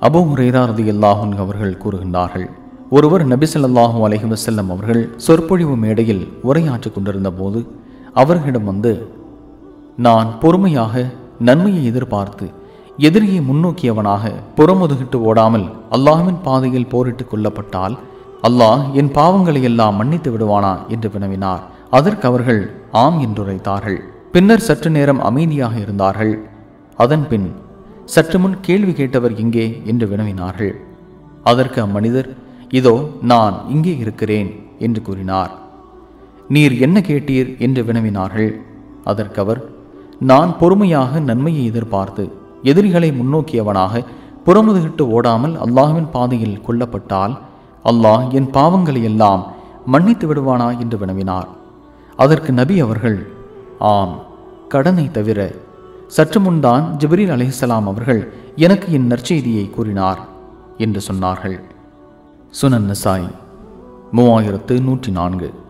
Abu Hurairah ரதியல்லாஹுன் அவர்கள் கூறுகின்றார்கள் ஒருவர் நபி ஸல்லல்லாஹு அலைஹி வஸல்லம் அவர்கள் சொற்பொழிவு மேடையில் உரையாற்றிக் கொண்டிருந்த போது அவர்களிடம் வந்து நான் பொறுமையாக நன்மையை எதிர்பார்த்து எதிரியை முன்னோக்கியவனாக புறமுதுகிட்டு ஓடாமல் அல்லாஹ்வின் பாதையில் போரிட்டுக் கொல்லப்பட்டால் அல்லாஹ் என் பாவங்களை எல்லாம் மன்னித்து விடுவானா என்று வினவினார் அதற்கு அவர்கள் ஆம் என்றுரைத்தார்கள் பின்னர் சற்று நேரம் அமைதியாக இருந்தார்கள் அதன் பின் சற்று முன் கேள்வி கேட்டவர் எங்கே என்று வினவினார்கள் அதற்கு அம்மனிதர் இதோ நான் இங்கே இருக்கிறேன் என்று கூறினார் நீர் என்ன கேட்டீர் என்று வினவினார்கள் அதற்கவர் நான் பொறுமையாக நன்மையை எதிர்பார்த்து எதிரிகளை முன்னோக்கியவனாக புறமுதுகிட்டு ஓடாமல் அல்லாஹ்வின் பாதையில் கொல்லப்பட்டால் அல்லாஹ் என் பாவங்களை எல்லாம் மன்னித்து விடுவானா என்று வினவினார் அதற்கு நபி அவர்கள் ஆம் கடனை தவிர சற்று முன்தான் ஜிப்ரீல் அலைஹிஸ்ஸலாம் அவர்கள் எனக்கு என் நற்செய்தியை கூறினார் என்று சொன்னார்கள் சுனன் நசாய் மூவாயிரத்து நூற்றி நான்கு